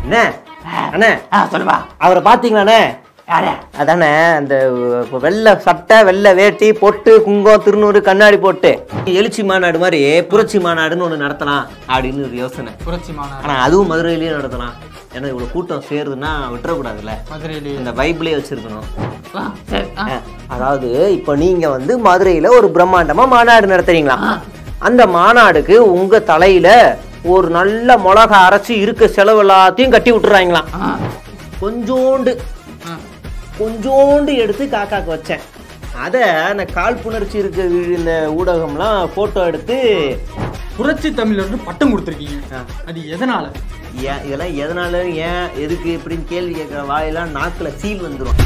என்ன அண்ணே ஆ சொல்லுப்பா அவரை பார்த்தீங்களாண்ணே யாரு அதானே அந்த அஹ், வெள்ளை சட்டை வெள்ளை வேட்டி பொட்டு குங்கம் திருநூறு கண்ணாடி போட்டு எழுச்சி மாநாடு மாதிரி புரட்சி மாநாடுன்னு ஒன்று நடத்தலாம் அப்படின்னு ஒரு யோசனை புரட்சி மாநாடு ஆனால் அதுவும் மதுரையிலேயே நடத்தலாம் ஏன்னா இவ்வளோ கூட்டம் சேருதுன்னா விட்டுறக்கூடாதுல்ல மதுரையிலேயே இந்த பைபிளே வச்சிருக்கணும் ஆ, சரி ஆ. அஹ், அதாவது இப்போ நீங்க வந்து மதுரையில ஒரு பிரம்மாண்டமா மாநாடு நடத்துறீங்களா அந்த மாநாடுக்கு உங்க தலையில ஒரு நல்ல மிளகா அரைச்சு இருக்க செலவு எல்லாத்தையும் கட்டி விட்டுறாங்களாம் ஆ. கொஞ்சோண்டு ஆ. கொஞ்சோண்டு எடுத்து காக்காக்கு வச்சேன் அதை அந்த காழ்ப்புணர்ச்சி இருக்க இந்த ஊடகம்லாம் ஃபோட்டோ எடுத்து புரட்சி தமிழர்னு பட்டம் கொடுத்துருக்கீங்க ஆ. அது எதனால ஏன் இதெல்லாம் எதனால ஏன் எதுக்கு இப்படின்னு கேள்வி கேட்குற வாயெல்லாம் நாக்கில் சீல் வந்துடும்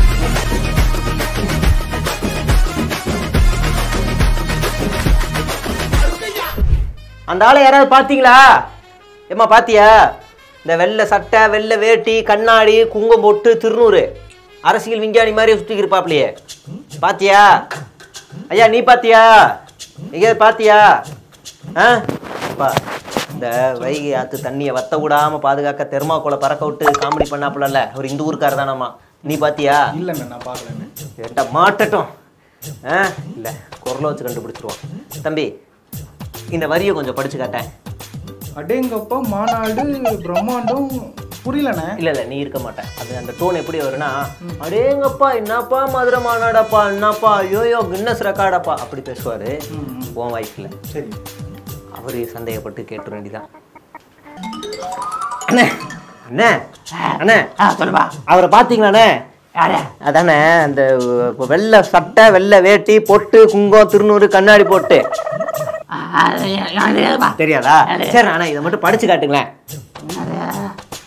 அந்த ஆளை யாராவது பார்த்தீங்களா ஏம்மா பாத்தியா இந்த வெள்ளை சட்டை வெள்ளை வேட்டி கண்ணாடி குங்கம் பொட்டு திருநூறு அரசியல் விஞ்ஞானி மாதிரி சுற்றி இருப்பாப்லையே பாத்தியா ஐயா நீ பாத்தியா எங்கேயாவது பாத்தியா ஆ அப்பா இந்த வைகை ஆத்து தண்ணியை வத்த விடாம பாதுகாக்க தெர்மாக்கோலை பறக்க விட்டு காமெடி பண்ணாப்புலல்ல அவர் இந்த ஊருக்கார் தானாமா நீ பாத்தியா இல்லைங்க நான் பார்க்கலங்க ஏட்டா மாட்டட்டும் ஆ இல்லை குரலை வச்சு கண்டுபிடிச்சிருவோம் தம்பி இந்த வரியை கொஞ்சம் படிச்சு காட்டேன் அடேங்கப்பா மாநாடு பிரம்மாண்டம் புரியலண்ணே இல்ல இல்ல நீ இருக்க மாட்டேன் அது அந்த டோன் எப்படி வரும்னா அடேங்கப்பா என்னப்பா மதுரை மாநாடாப்பா என்னப்பா யோயோ கின்னஸ் ரெக்கார்டாப்பா அப்படி பேசுவாரு உன் வாய்ஸ்ல சரி அவரு சந்தேகப்பட்டு கேட்டு வேண்டிதான் அண்ணே அண்ணே அண்ணே ஆ சொல்லுப்பா அவரை பார்த்தீங்களாண்ணே யாரு அதானே அந்த அஹ், வெள்ளை சட்டை வெள்ளை வேட்டி பொட்டு குங்கம் திருநூறு கண்ணாடி போட்டு ஆ, அது எ- எனக்கு தெரியாதுப்பா தெரியாதா சரி அண்ணா இதை மட்டும் படிச்சு காட்டுங்களேன் என்னது?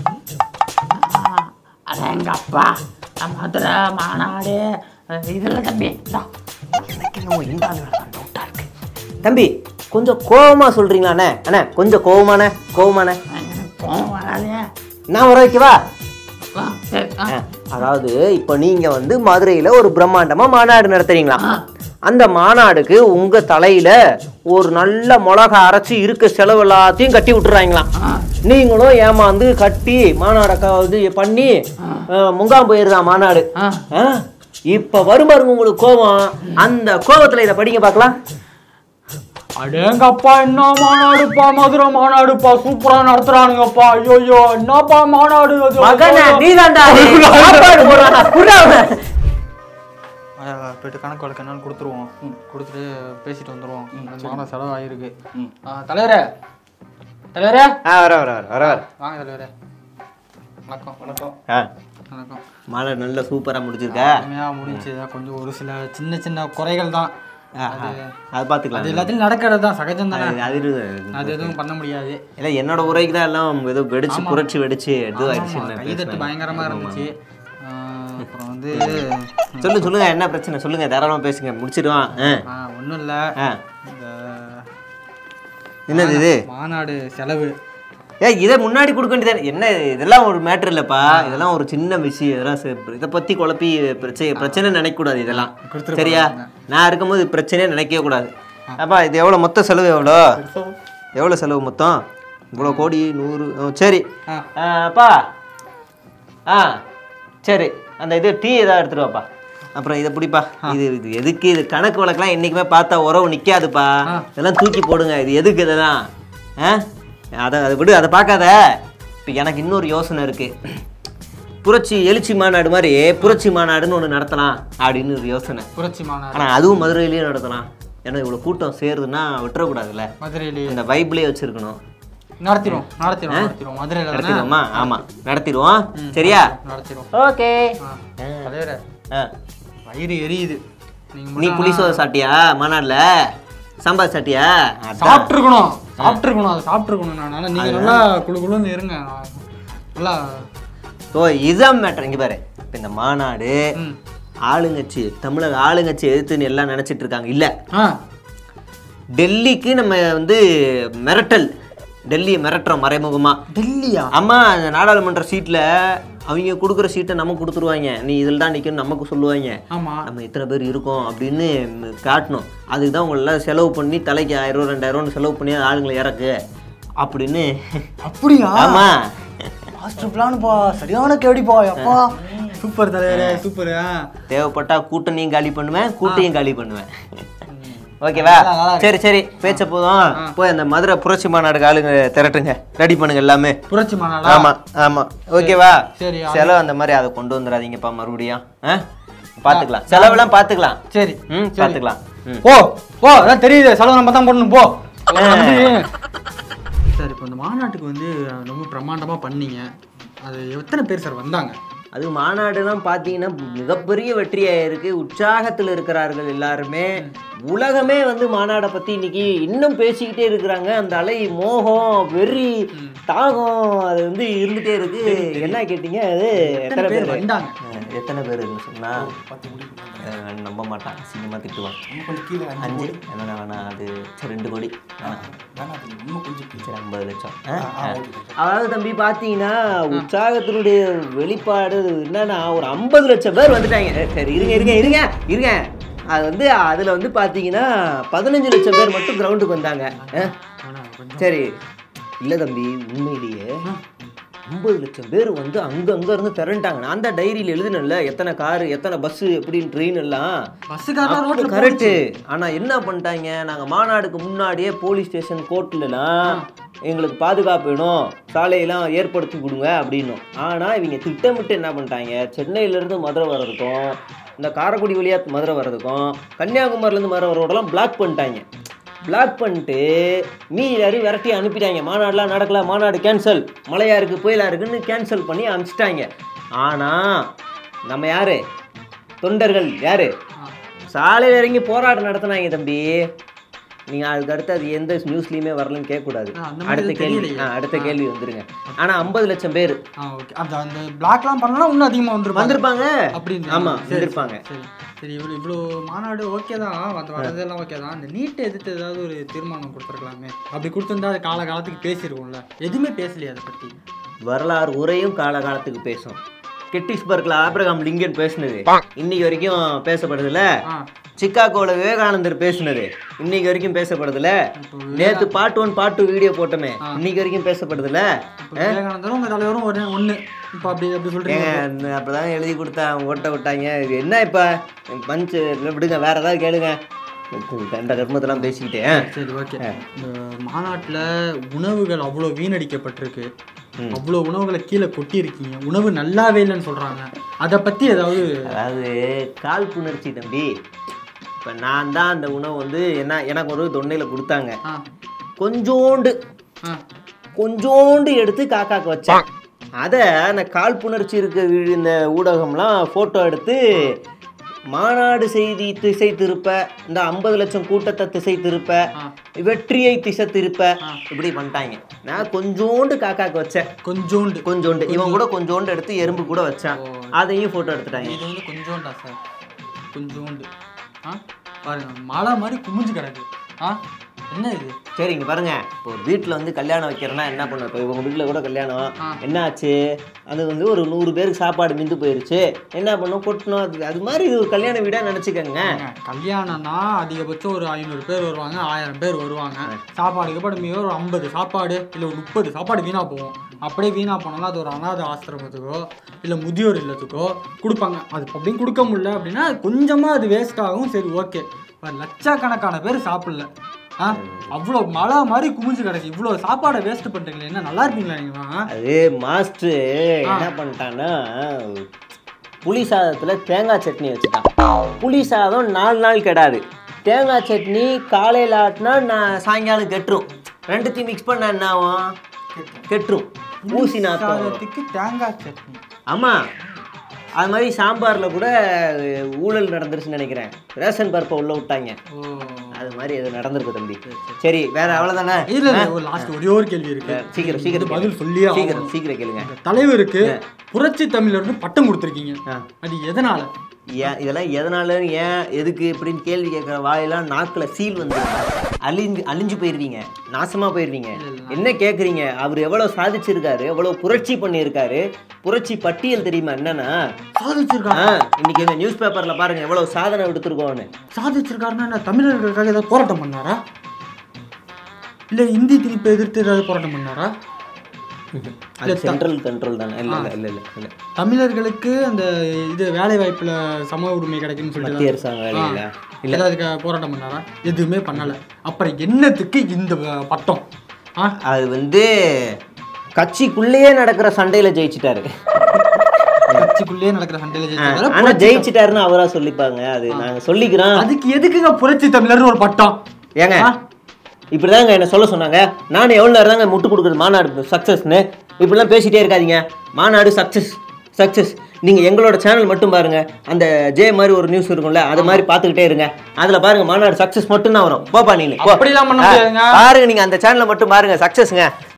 ஆ, அட எங்க அப்பா மதுரை மாநாடு அஹ், இதெல்லாம் தம்பி இந்தா. எனக்கு என்னமோ இந்த ஆளு மேல தான் doubt ஆ இருக்கு. தம்பி கொஞ்சம் கோவமா சொல்றீங்களாண்ணே அண்ணே கொஞ்சம் கோவமாண்ணே கோவமாண்ணே எனக்கு கோவம் வராதே நான் வர வைக்கவா ஆ, சரி ஆ. ஆ, அதாவது இப்போ நீங்க வந்து மதுரையில ஒரு பிரம்மாண்டமா மாநாடு நடத்துறீங்களா ஆ. அந்த மாநாடுக்கு உங்க தலையில ஒரு நல்ல மிளகா அரைச்சு இருக்க செலவு எல்லாத்தையும் கட்டி விட்டுறாங்களாம் ஆ. நீங்களும் ஏமாந்து கட்டி மாநாட க- இது பண்ணி ஆ, முகாம் போயிருதான் மாநாடு ஆ. ஆ? இப்ப வரும் பாருங்க உங்களுக்கு கோவம் அந்த கோவத்துல இதை படிங்க பார்க்கலாம் அடேங்கப்பா என்ன மாநாடுப்பா மதுரை மாநாடுப்பா சூப்பரா நடத்துறானுங்கப்பா ஐயோ என்னப்பா மாநாடு அது மகனே நீதான்டா சாப்பாடு போடுறானா குடுறா அவனை. ஆ, போயிட்டு கணக்கு வழக்கு என்னன்னு கொடுத்துருவோம் கொடுத்துட்டு பேசிட்டு வந்துருவோம் இந்த மாதம் செலவு ஆயிருக்கு ஆ, தலைவரே தலைவரே ஆ வர வர வர வர வர வாங்க தலைவரே வணக்கம் வணக்கம் ஆ வணக்கம் மாலை நல்ல சூப்பரா முடிச்சிருக்க அருமையா முடிஞ்சு கொஞ்சம் ஒரு சில சின்ன சின்ன குறைகள் தான் ஆ, ஆ. அது அது பாத்துக்கலாம் எல்லாத்தையும் நடக்கிறது தான் சகஜம் தானே அது- அது இரு- அது எதுவும் பண்ண முடியாது இல்ல என்னோட உரைக்கு தான் எல்லாம் ஏதோ வெடிச்சு புரட்சி வெடிச்சு இது ஆமா, ஆயிடுச்சு கைதட்டு பயங்கரமா இருந்துச்சு ஆ, அப்புறம் வந்து சொல்லு சொல்லுங்க என்ன பிரச்சனை சொல்லுங்க தாராளமா பேசுங்க முடிச்சிடுவான் ஆ, ஒன்றும் இல்லை ஆ. இந்த என்னது இது மாநாடு செலவு ஏ இதை முன்னாடி கொடுக்க வேண்டியது என்ன இது? இதெல்லாம் ஒரு மேட்டர் இல்லப்பா இதெல்லாம் ஒரு சின்ன விஷயம் இதெல்லாம் சே- இதை பத்தி குழப்பி பிரச்சனை பிரச்சனை நினைக்க கூடாது இதெல்லாம் சரியா நான் இருக்கும்போது பிரச்சனையே நினைக்கவே கூடாது அப்பா இது எவ்வளோ மொத்த செலவு எவ்வளோ எவ்வளோ செலவு மொத்தம் இவ்வளோ கோடி நூறு ஓ, சரி ஆ. ஆ, அப்பா ஆ சரி அந்த இது டீ ஏதாவது எடுத்துட்டு வாப்பா அப்புறம் இதை பிடிப்பா இது இது எதுக்கு இது கணக்கு வழக்கெல்லாம் என்றைக்குமே பார்த்தா உறவு நிற்காதுப்பா இதெல்லாம் தூக்கி போடுங்க இது எதுக்கு இதெல்லாம் ஆ அதை அதை விடு அதை பார்க்காத இப்போ எனக்கு இன்னொரு யோசனை இருக்கு புரட்சி எழுச்சி மாநாடு மாதிரி புரட்சி மாநாடுன்னு ஒன்று நடத்தலாம் அப்படின்னு ஒரு யோசனை புரட்சி மாநாடு ஆனால் அதுவும் மதுரையிலேயே நடத்தலாம் ஏன்னா இவ்வளோ கூட்டம் சேருதுன்னா விட்டுறக்கூடாதுல்ல மதுரையிலேயே இந்த வைப்லேயே வச்சிருக்கணும் நடத்திடுவோம் நடத்திடுவோம் நடத்திடுவோம் மதுரையில் தானே நடத்திடுவோமா ஆமாம் நடத்திடுவோம் சரியா நடத்திடுவோம் ஓகே ஆ, தலைவரே ஆ வயிறு எரியுது நீங்க நீ புளிசோதை சாப்பிட்டியா மாநாடுல சாம்பார் சாப்பிட்டியா அதான். சாப்பிட்டுருக்கணும் சாப்பிட்டுருக்கணும் அதை சாப்பிட்டுருக்கணும் நான் ஆனா நீங்க நல்லா குழு குழுன்னு இருங்க நான் நல்லா ஓ இதுதான் மேட்டர் இங்க பாரு இப்போ இந்த மாநாடு ம். ஆளுங்கட்சி தமிழக ஆளுங்கட்சி எதிர்த்துன்னு எல்லாம் நினைச்சிட்டு இருக்காங்க இல்ல ஆ டெல்லிக்கு நம்ம வந்து மிரட்டல் டெல்லியை மிரட்டுறோம் மறைமுகமா டெல்லியா ஆமா அந்த நாடாளுமன்ற சீட்ல அவங்க கொடுக்குற சீட்டை நமக்கு கொடுத்துருவாங்க நீ இதில் தான் நிற்கணும் நமக்கு சொல்லுவாங்க ஆமா நம்ம இத்தனை பேர் இருக்கோம் அப்படின்னு காட்டணும் அதுக்கு தான் உங்களெல்லாம் செலவு பண்ணி தலைக்கு ஆயிரம் ரூபா ரெண்டாயிரம் ரூபான்னு செலவு பண்ணி ஆளுங்களை இறக்கு அப்படின்னு அப்படியா ஆமா மாஸ்டர் பிளான்ப்பா சரியான கேடிப்பா அப்பா சூப்பர் தலைவரே சூப்பர் தேவைப்பட்டா கூட்டணியும் காலி பண்ணுவேன் கூட்டையும் காலி பண்ணுவேன் ஓகேவா நல்லா, நல்லா இருக்கு. சரி சரி பேச்ச போதும் போய் அந்த மதுரை புரட்சி மாநாடுக்கு ஆளுங்க திரட்டுங்க ரெடி பண்ணுங்க எல்லாமே புரட்சி மாநாடா ஆமா ஆமா ஓகேவா சரி, செலவு அந்த மாதிரி அதை கொண்டு வந்துடாதீங்கப்பா மறுபடியும் ஆ? பாத்துக்கலாம் செலவெல்லாம் பாத்துக்கலாம் சரி ம் பாத்துக்கலாம் ம் போ போ அதான் தெரியுது செலவு நம்ம தான் பண்ணணும் போ சார் இப்போ இந்த மாநாட்டுக்கு வந்து ரொம்ப பிரம்மாண்டமா பண்ணீங்க அது எத்தனை பேர் சார் வந்தாங்க அது மாநாடுலாம் பார்த்தீங்கன்னா மிகப்பெரிய வெற்றியாக இருக்கு உற்சாகத்தில் இருக்கிறார்கள் எல்லாருமே உலகமே வந்து மாநாடை பற்றி இன்னைக்கு இன்னும் பேசிக்கிட்டே இருக்கிறாங்க அந்த அலை மோகம் வெறி தாகம் அது வந்து இருந்துகிட்டே இருக்கு என்ன கேட்டீங்க அது எத்தனை பேர் பேர் வந்தாங்க அஹ், எத்தனை பேருன்னு சொன்னா அஹ், நம்ப மாட்டான் சினிமா திட்டுவான் அஞ்சு என்ன வேணா அது சரி ரெண்டு கோடி வேணாம். சரி ஐம்பது லட்சம் அஹ், அஹ். அதாவது தம்பி பார்த்தீங்கன்னா உற்சாகத்தினுடைய வெளிப்பாடு என்னன்னா ஒரு ஐம்பது லட்சம் பேர் வந்துட்டாங்க அஹ், சரி இருங்க இருங்க இருங்க இருங்க அது வந்து அதில் வந்து பார்த்தீங்கன்னா பதினஞ்சு லட்சம் பேர் மட்டும் கிரவுண்டுக்கு வந்தாங்க அஹ். சரி இல்லை தம்பி உண்மையிலேயே ஐம்பது லட்சம் பேர் வந்து அங்கங்க இருந்து திரண்டாங்க நான் தான் டைரியில் எழுதினேன்ல எத்தனை காரு எத்தனை பஸ்ஸு எப்படின்னு ட்ரெயின் எல்லாம் பஸ்ஸுக்காரலாம் ரோட்ல கரெக்டு ஆனா என்ன பண்ணிட்டாங்க நாங்க மாநாடுக்கு முன்னாடியே போலீஸ் ஸ்டேஷன் கோர்ட்லலாம் எங்களுக்கு பாதுகாப்பு வேணும் சாலையெல்லாம் ஏற்படுத்தி கொடுங்க அப்படின்னும் ஆனா இவங்க திட்டமிட்டு என்ன பண்ணிட்டாங்க சென்னையில இருந்து மதுரை வர்றதுக்கும் இந்த காரைக்குடி வழியா மதுரை வர்றதுக்கும் கன்னியாகுமரியில இருந்து மதுரை வர்றதெல்லாம் பிளாக் பண்ணிட்டாங்க பிளாக் பண்ணிட்டு மீ எல்லாரும் விரட்டி அனுப்பிட்டாங்க மாநாடுலாம் நடக்கல மாநாடு கேன்சல் மழையா இருக்கு புயலா இருக்குன்னு கேன்சல் பண்ணி அனுப்பிச்சிட்டாங்க ஆனா நம்ம யாரு தொண்டர்கள் யாரு சாலையில் இறங்கி போராட்டம் நடத்தினாங்க தம்பி நீங்க அதுக்கு அடுத்து அது எந்த நியூஸ்லயுமே வரலன்னு கேட்கக்கூடாது ஆ, அந்த மாதிரி அடுத்த கேள்வி தெரியலையே. ஆ, அடுத்த கேள்வி வந்துருங்க ஆனா ஐம்பது லட்சம் பேர் ஆ ஓகே அந்த அந்த பிளாக்லாம் பண்ணலாம் இன்னும் அதிகமாக வந்துருப்பாங்க வந்திருப்பாங்க அப்படின்னு ஆமா சரி, வந்திருப்பாங்க சரி சரி இவ்வளோ இவ்வளோ மாநாடு ஓகே தான் அந்த வரதெல்லாம் ஓகே தான் இந்த நீட்டை எதிர்த்து ஏதாவது ஒரு தீர்மானம் கொடுத்துருக்கலாமே அப்படி கொடுத்துருந்தா அது கால காலத்துக்கு பேசியிருக்கோம்ல எதுவுமே பேசலையே அதை பற்றி வரலாறு உரையும் காலகாலத்துக்கு பேசும் கெட்டிஸ்பர்க்ல ஆப்ரகாம் லிங்கன் பேசுனது இன்னைக்கு வரைக்கும் பேசப்படுதுல ஆ சிக்காகோல விவேகானந்தர் பேசுனது இன்னைக்கு வரைக்கும் பேசப்படுதுல நேத்து part one part two video போட்டோமே இன்னைக்கு வரைக்கும் பேசப்படுதுல இப்போ விவேகானந்தரும் உங்கள் தலைவரும் ஒரு ஒன்று இப்போ அப்படி அப்படி சொல்கிறீங்க ஏங்க அப்பதான் எழுதி கொடுத்தா அவங்க ஓட்ட விட்டாங்க இது என்ன இப்ப பஞ்சு விடுங்க வேற ஏதாவது கேளுங்க கண்ட கர்மத்தெல்லாம் பேசிக்கிட்டேன் சரி ஓகே இந்த மாநாட்டில் உணவுகள் அவ்வளோ வீணடிக்கப்பட்டிருக்கு அவ்வளோ உணவுகளை கீழே கொட்டியிருக்கீங்க உணவு நல்லாவே இல்லைன்னு சொல்கிறாங்க அதை பற்றி ஏதாவது அதாவது காழ்ப்புணர்ச்சி தம்பி இப்போ நான் தான் அந்த உணவு வந்து என்ன எனக்கு ஒரு தொண்டையில் கொடுத்தாங்க ஆ கொஞ்சோண்டு ஆ கொஞ்சோண்டு எடுத்து காக்காக்கு வச்சேன் அதை அந்த காழ்ப்புணர்ச்சி இருக்க வீ- இந்த ஊடகம்லாம் ஃபோட்டோ எடுத்து மாநாடு செய்தி திசை திருப்ப இந்த ஐம்பது லட்சம் கூட்டத்தை திசை திருப்ப ஆ. வெற்றியை திசை திருப்ப இப்படி பண்ணிட்டாங்க நான் கொஞ்சோண்டு காக்காக்கு வச்சேன் கொஞ்சோண்டு கொஞ்சோண்டு இவன் கூட கொஞ்சோண்டு எடுத்து எறும்பு கூட வச்சான் அதையும் ஃபோட்டோ எடுத்துட்டாங்க இது வந்து கொஞ்சோண்டா சார் கொஞ்சோண்டு ஆ பாருங்க மழை மாதிரி குமிஞ்சு கிடக்கு ஆ என்ன இது சரி இங்க பாருங்க இப்போ ஒரு வீட்டில் வந்து கல்யாணம் வைக்கிறேன்னா என்ன பண்ணும் இப்போ இவங்க வீட்டில் கூட கல்யாணம் ஆ. என்ன ஆச்சு அது வந்து ஒரு நூறு பேருக்கு சாப்பாடு மிந்து போயிருச்சு என்ன பண்ணும் கொட்டணும் அது அது மாதிரி இது ஒரு கல்யாண வீடாக நினச்சிக்கோங்க ஏங்க, கல்யாணம்னா அதிகபட்சம் ஒரு ஐநூறு பேர் வருவாங்க ஆயிரம் பேர் வருவாங்க சாப்பாடு கீப்பாடு மீது ஒரு ஐம்பது சாப்பாடு இல்லை ஒரு முப்பது சாப்பாடு வீணாக போகும் அப்படியே வீணாக போனாலும் அது ஒரு அனாதை ஆசிரமத்துக்கோ இல்லை முதியோர் இல்லத்துக்கோ கொடுப்பாங்க அது அப்படின்னு கொடுக்க முடியல அப்படின்னா கொஞ்சமாக அது வேஸ்ட் ஆகும் சரி ஓகே லட்சக்கணக்கான பேர் சாப்பிடல ஆ அவ்வளோ மழை மாதிரி குமிஞ்சு கிடக்கு இவ்வளோ சாப்பாடை வேஸ்ட் பண்ணுறீங்களே என்ன நல்லா இருப்பீங்களா நீங்கள் அது மாஸ்டர் என்ன பண்ணிட்டான்னா புளி சாதத்தில் தேங்காய் சட்னி வச்சுட்டான் புளி சாதம் நாலு நாள் கெடாது தேங்காய் சட்னி காலையில் ஆட்டினா நான் சாயங்காலம் கெட்டுரும் ரெண்டுத்தையும் மிக்ஸ் பண்ண என்ன ஆகும் கெட்டுரும் ஊசி நாத்தம் வரும். சாதத்துக்கு தேங்காய் சட்னி ஆமாம் அது மாதிரி சாம்பாரில் கூட ஊழல் நடந்துருச்சுன்னு நினைக்கிறேன் ரேஷன் பருப்பை உள்ள விட்டாங்க ஓ அது மாதிரி எது நடந்திருக்கு தம்பி சரி வேற அவ்வளோதானே இல்ல இல்ல ஒரு லாஸ்ட் ஒரே ஒரு கேள்வி இருக்கு சீக்கிரம் சீக்கிரம் பதில் கேளுங்க. சொல்லியே ஆகணும். சீக்கிரம் சீக்கிரம் கேளுங்க இந்த தலைவருக்கு புரட்சி தமிழர்னு பட்டம் கொடுத்துருக்கீங்க ஆ. அது எதனால ஏன் இதெல்லாம் எதனால ஏன் எதுக்கு இப்படின்னு கேள்வி கேட்குற வாயெல்லாம் நாக்கில் சீல் வந்து அழிஞ்சு அழிஞ்சு போயிடுவீங்க நாசமா போயிடுவீங்க என்ன கேட்குறீங்க அவர் எவ்வளோ சாதிச்சிருக்காரு எவ்வளோ புரட்சி பண்ணியிருக்காரு புரட்சி பட்டியல் தெரியுமா என்னன்னா சாதிச்சிருக்காரு ஆ, இன்னைக்கு எங்க நியூஸ் பேப்பர்ல பாருங்க எவ்வளவு சாதனை எடுத்திருக்கோம்னு சாதிச்சிருக்காருன்னா என்ன தமிழர்களுக்காக ஏதாவது போராட்டம் பண்ணாரா இல்ல இந்தி திணிப்பை எதிர்த்து ஏதாவது போராட்டம் பண்ணாரா அது சென்ட்ரல் கண்ட்ரோல் தானே இல்லை இல்லை இல்லை இல்லை இல்லை தமிழர்களுக்கு அந்த இது வேலை வாய்ப்புல சம உரிமை கிடைக்கும்னு சொல்லிட்டு மத்திய அரசாங்க வேலையில இல்ல அதுக்கு போராட்டம் பண்ணாரா எதுவுமே பண்ணல அப்புறம் என்னத்துக்கு இந்த அஹ், பட்டம் ஆ அது வந்து கட்சிக்குள்ளேயே நடக்கிற சண்டையில ஜெயிச்சிட்டாரு கட்சிக்குள்ளேயே நடக்கிற சண்டையில ஜெயிச்சதால ஆனா ஜெயிச்சிட்டாருன்னு அவரா சொல்லிப்பாங்க அது நாங்க சொல்லிக்கிறோம் அதுக்கு எதுக்குங்க புரட்சி தமிழர்னு ஒரு பட்டம் ஏங்க இப்படிதாங்க என்ன சொல்ல சொன்னாங்க நானும் எவ்வளோ நேரம் தாங்க முட்டு கொடுக்குறது மாநாடு சக்ஸஸ்னு இப்படிலாம் பேசிட்டே இருக்காதீங்க மாநாடு சக்ஸஸ் சக்ஸஸ் நீங்க எங்களோட சேனல் மட்டும் பாருங்க அந்த ஜே மாதிரி ஒரு நியூஸ் இருக்கும்ல அது மாதிரி பார்த்துக்கிட்டே இருங்க அதுல பாருங்க மாநாடு சக்ஸஸ் மட்டும் தான் வரும் போப்பா நீங்க போ. அப்படிலாம் பண்ண முடியாதுங்க. பாருங்க நீங்க அந்த சேனலை மட்டும் பாருங்க சக்ஸஸ்ங்க